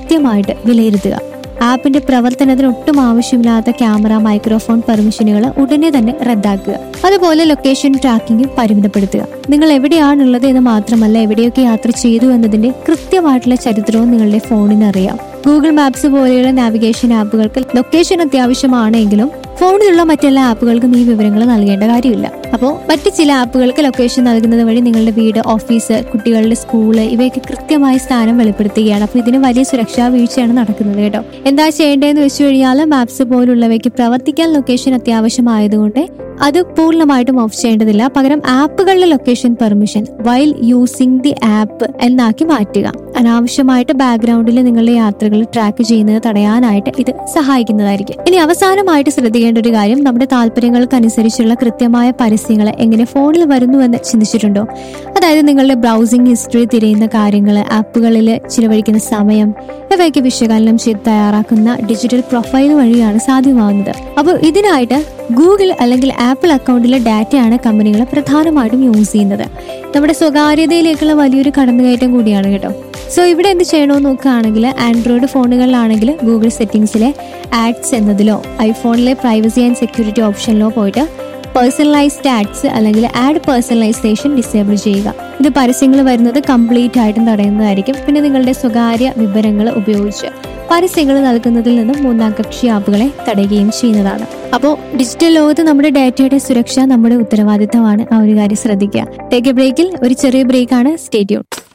കൃത്യമായിട്ട് വിലയിരുത്തുക ആപ്പിന്റെ പ്രവർത്തനത്തിന് ഒട്ടും ആവശ്യമില്ലാത്ത ക്യാമറ മൈക്രോഫോൺ പെർമിഷനുകൾ ഉടനെ തന്നെ റദ്ദാക്കുക അതുപോലെ ലൊക്കേഷൻ ട്രാക്കിംഗും പരിമിതപ്പെടുത്തുക നിങ്ങൾ എവിടെയാണുള്ളത് എന്ന് മാത്രമല്ല എവിടെയൊക്കെ യാത്ര ചെയ്തു എന്നതിന്റെ കൃത്യമായിട്ടുള്ള ചരിത്രവും നിങ്ങളുടെ ഫോണിന് അറിയാം ഗൂഗിൾ മാപ്സ് പോലെയുള്ള നാവിഗേഷൻ ആപ്പുകൾക്ക് ലൊക്കേഷൻ അത്യാവശ്യമാണെങ്കിലും ഫോണിലുള്ള മറ്റെല്ലാ ആപ്പുകൾക്കും ഈ വിവരങ്ങൾ നൽകേണ്ട കാര്യമില്ല അപ്പോൾ മറ്റ് ചില ആപ്പുകൾക്ക് ലൊക്കേഷൻ നൽകുന്നത് വഴി നിങ്ങളുടെ വീട് ഓഫീസ് കുട്ടികളുടെ സ്കൂള് ഇവയൊക്കെ കൃത്യമായ സ്ഥാനം വെളിപ്പെടുത്തുകയാണ് അപ്പോൾ ഇതിന് വലിയ സുരക്ഷാ വീഴ്ചയാണ് നടക്കുന്നത് കേട്ടോ എന്താ ചെയ്യേണ്ടതെന്ന് വെച്ച് കഴിഞ്ഞാൽ മാപ്സ് പോലുള്ളവയ്ക്ക് പ്രവർത്തിക്കാൻ ലൊക്കേഷൻ അത്യാവശ്യമായതുകൊണ്ട് അത് പൂർണ്ണമായിട്ടും ഓഫ് ചെയ്യേണ്ടതില്ല പകരം ആപ്പുകളുടെ location permission while using the app എന്നാക്കി മാറ്റുക അനാവശ്യമായിട്ട് ബാക്ക്ഗ്രൗണ്ടിൽ നിങ്ങളുടെ യാത്രകൾ ട്രാക്ക് ചെയ്യുന്നത് തടയാനായിട്ട് ഇത് സഹായിക്കുന്നതായിരിക്കും ഇനി അവസാനമായിട്ട് ശ്രദ്ധിക്കേണ്ട ഒരു കാര്യം നമ്മുടെ താല്പര്യങ്ങൾക്കനുസരിച്ചുള്ള കൃത്യമായ പരസ്യങ്ങൾ എങ്ങനെ ഫോണിൽ വരുന്നുവെന്ന് ചിന്തിച്ചിട്ടുണ്ടോ അതായത് നിങ്ങളുടെ ബ്രൗസിംഗ് ഹിസ്റ്ററി തിരയുന്ന കാര്യങ്ങൾ ആപ്പുകളിൽ ചിലവഴിക്കുന്ന സമയം ഇവയൊക്കെ വിശകലനം ചെയ്ത് തയ്യാറാക്കുന്ന ഡിജിറ്റൽ പ്രൊഫൈൽ വഴിയാണ് സാധ്യമാവുന്നത് അപ്പോൾ ഇതിനായിട്ട് ഗൂഗിൾ അല്ലെങ്കിൽ ആപ്പിൾ അക്കൗണ്ടിലെ ഡാറ്റയാണ് കമ്പനികൾ പ്രധാനമായിട്ടും യൂസ് ചെയ്യുന്നത് നമ്മുടെ സ്വകാര്യതയിലേക്കുള്ള വലിയൊരു കടന്നുകയറ്റം കൂടിയാണ് കേട്ടോ സോ ഇവിടെ എന്ത് ചെയ്യണമെന്ന് നോക്കുകയാണെങ്കിൽ ആൻഡ്രോയിഡ് ഫോണുകളിലാണെങ്കിൽ ഗൂഗിൾ സെറ്റിംഗ്സിലെ ആഡ്സ് എന്നതിലോ ഐഫോണിലെ പ്രൈവസി ആൻഡ് സെക്യൂരിറ്റി ഓപ്ഷനിലോ പോയിട്ട് പേഴ്സണലൈസ്ഡ് ആഡ്സ് അല്ലെങ്കിൽ ആഡ് പേഴ്സണലൈസേഷൻ ഡിസേബിൾ ചെയ്യുക ഇത് പരസ്യങ്ങൾ വരുന്നത് കംപ്ലീറ്റ് ആയിട്ടും തടയുന്നതായിരിക്കും പിന്നെ നിങ്ങളുടെ സ്വകാര്യ വിവരങ്ങൾ ഉപയോഗിച്ച് പരസ്യങ്ങൾ നൽകുന്നതിൽ നിന്നും മൂന്നാം കക്ഷി ആപ്പുകളെ തടയുകയും ചെയ്യുന്നതാണ് അപ്പോൾ ഡിജിറ്റൽ ലോകത്ത് നമ്മുടെ ഡാറ്റയുടെ സുരക്ഷ നമ്മുടെ ഉത്തരവാദിത്തമാണ് ആ ഒരു കാര്യം ശ്രദ്ധിക്കുക ടേക്ക് എ ബ്രേക്കിൽ ഒരു ചെറിയ ബ്രേക്കാണ് സ്റ്റേറ്റ്യൂൺ